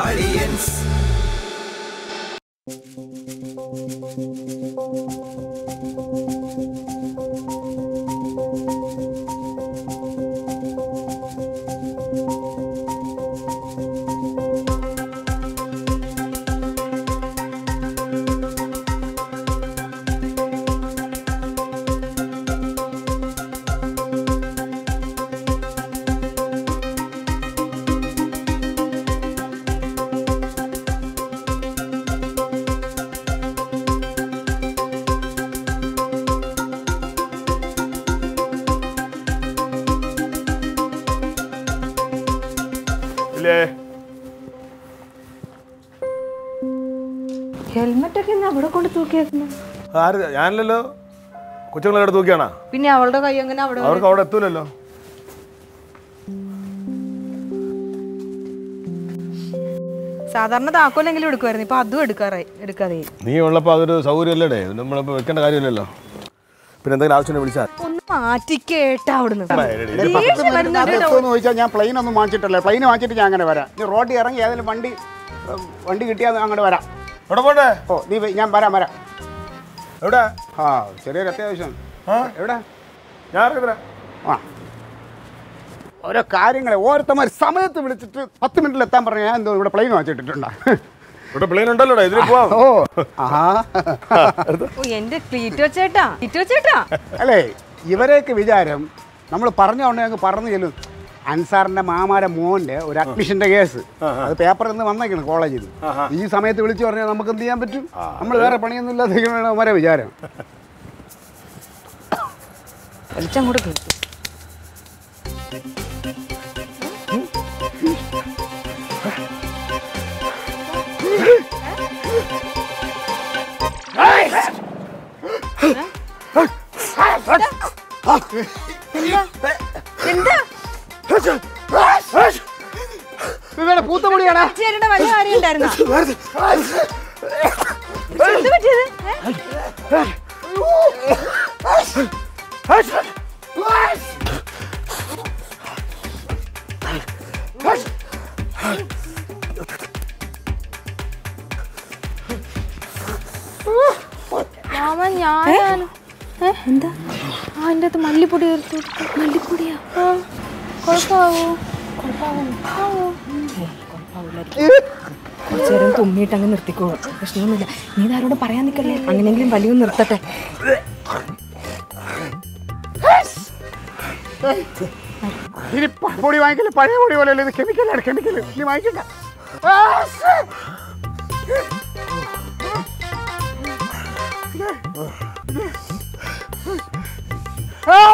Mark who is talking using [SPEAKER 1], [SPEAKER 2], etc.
[SPEAKER 1] ഇല്ലേ
[SPEAKER 2] ഹെൽമെറ്റ് ഒക്കെ ഇന്ന് അവിടെ കൊണ്ട് തൂക്കിയേക്കുന്നു
[SPEAKER 1] ആര് ഞാനല്ലല്ലോ കൊച്ചുങ്ങളെ എടുത്ത് നോക്കിയാണോ
[SPEAKER 2] പിന്നെ അവളുടെ കൈ അങ്ങനെ അവിടെ
[SPEAKER 1] അവർക്ക് അവിടെ എത്തൂലല്ലോ
[SPEAKER 2] സാധാരണ താക്കോലെങ്കിലും എടുക്കുമായിരുന്നു ഇപ്പൊ അതും എടുക്കാറായി എടുക്കാതെ
[SPEAKER 1] നീ ഉള്ളപ്പോൾ അതൊരു സൗകര്യമല്ലേ നമ്മളിപ്പോൾ വെക്കേണ്ട കാര്യമില്ലല്ലോ പിന്നെ എന്തെങ്കിലും ആവശ്യം വിളിച്ചാൽ
[SPEAKER 2] ഒന്ന് മാറ്റിക്കേട്ടാ അവിടുന്ന്
[SPEAKER 3] ഒരു പത്ത് മിനിറ്റിനകത്ത് എത്തുമെന്ന് ചോദിച്ചാൽ ഞാൻ പ്ലെയിൻ ഒന്നും വാങ്ങിച്ചിട്ടില്ല പ്ലെയിൻ വാങ്ങിച്ചിട്ട് ഞാൻ അങ്ങനെ വരാം നീ റോഡിൽ ഇറങ്ങി ഏതെങ്കിലും വണ്ടി ഉം, വണ്ടി കിട്ടിയാൽ അങ്ങോട്ട് വരാം
[SPEAKER 1] എവിടെ പോണ്ടേ
[SPEAKER 3] ഓ നീ വെ- ഞാൻ വരാം വരാം
[SPEAKER 1] എവിടെ
[SPEAKER 3] ആ ചെറിയൊരു അത്യാവശ്യം
[SPEAKER 1] ആ
[SPEAKER 3] എവിടെ
[SPEAKER 1] ഞാൻ അറിയത്തില്ല
[SPEAKER 3] ആ ഓരോ കാര്യങ്ങളെ ഓരോരുത്തന്മാർ സമയത്ത് വിളിച്ചിട്ട് പത്ത് മിനിറ്റിൽ എത്താൻ പറഞ്ഞാൽ ഞാൻ എന്തോ ഇവിടെ പ്ലെയിൻ വാങ്ങിച്ചിട്ടുണ്ടാ
[SPEAKER 1] ഇവിടെ പ്ലെയിൻ ഉണ്ടല്ലോടാ ഇതിൽ പോവാം
[SPEAKER 3] ഓ ആഹാ
[SPEAKER 2] ഓ എന്റെ ക്ലീറ്റോ ചേട്ടാ ക്ലീറ്റോ ചേട്ടാ
[SPEAKER 3] അല്ലേ ഇവരെയൊക്കെ വിചാരം നമ്മൾ പറഞ്ഞ ഉടനെ അങ്ങ് പറഞ്ഞു ചെല്ലും അൻസാറിന്റെ മാമാരെ മോന്റെ ഒരു അഡ്മിഷന്റെ കേസ് അത് പേപ്പറിൽ നിന്ന് വന്നേക്കണം കോളേജിൽ ഈ സമയത്ത് വിളിച്ചു പറഞ്ഞാൽ നമുക്ക് എന്ത് ചെയ്യാൻ പറ്റും നമ്മൾ വേറെ പണിയൊന്നും ഇല്ലാതെ അവരെ വിചാരം
[SPEAKER 2] വലിച്ചങ്ങോട്ട് കേട്ടു എന്താ
[SPEAKER 3] ഇവരുടെ പൂത്തമുടിയാടാ
[SPEAKER 2] ചേട്ടന്റെ വലിയ കാര്യം ഉണ്ടായിരുന്നു എന്ത് പറ്റിയത് ഏ?
[SPEAKER 4] മാമ ഞാനാണ് എന്താ ആ അതിൻ്റെ അകത്ത് മല്ലിപ്പൊടി ചേർത്ത് കൊടുത്തു മല്ലിപ്പൊടിയാ ആ കുഴപ്പമാവോ കുഴപ്പമാവോ
[SPEAKER 2] കുറച്ച് നേരം തുമ്മിയിട്ട് അങ്ങ് നിർത്തിക്കോളും പ്രശ്നമൊന്നുമില്ല നീ ഇതാരോടും പറയാൻ നിൽക്കല്ലേ അങ്ങനെയെങ്കിലും വലിയ നിർത്തട്ടെ
[SPEAKER 3] ഇനി പ- പൊടി വാങ്ങിക്കല് പഴയ പൊടി പോലെ ഇത് കെമിക്കലാണ് കെമിക്കൽ ഇനി വാങ്ങിക്കണ്ട ആ, ശ്ശേ. ആ,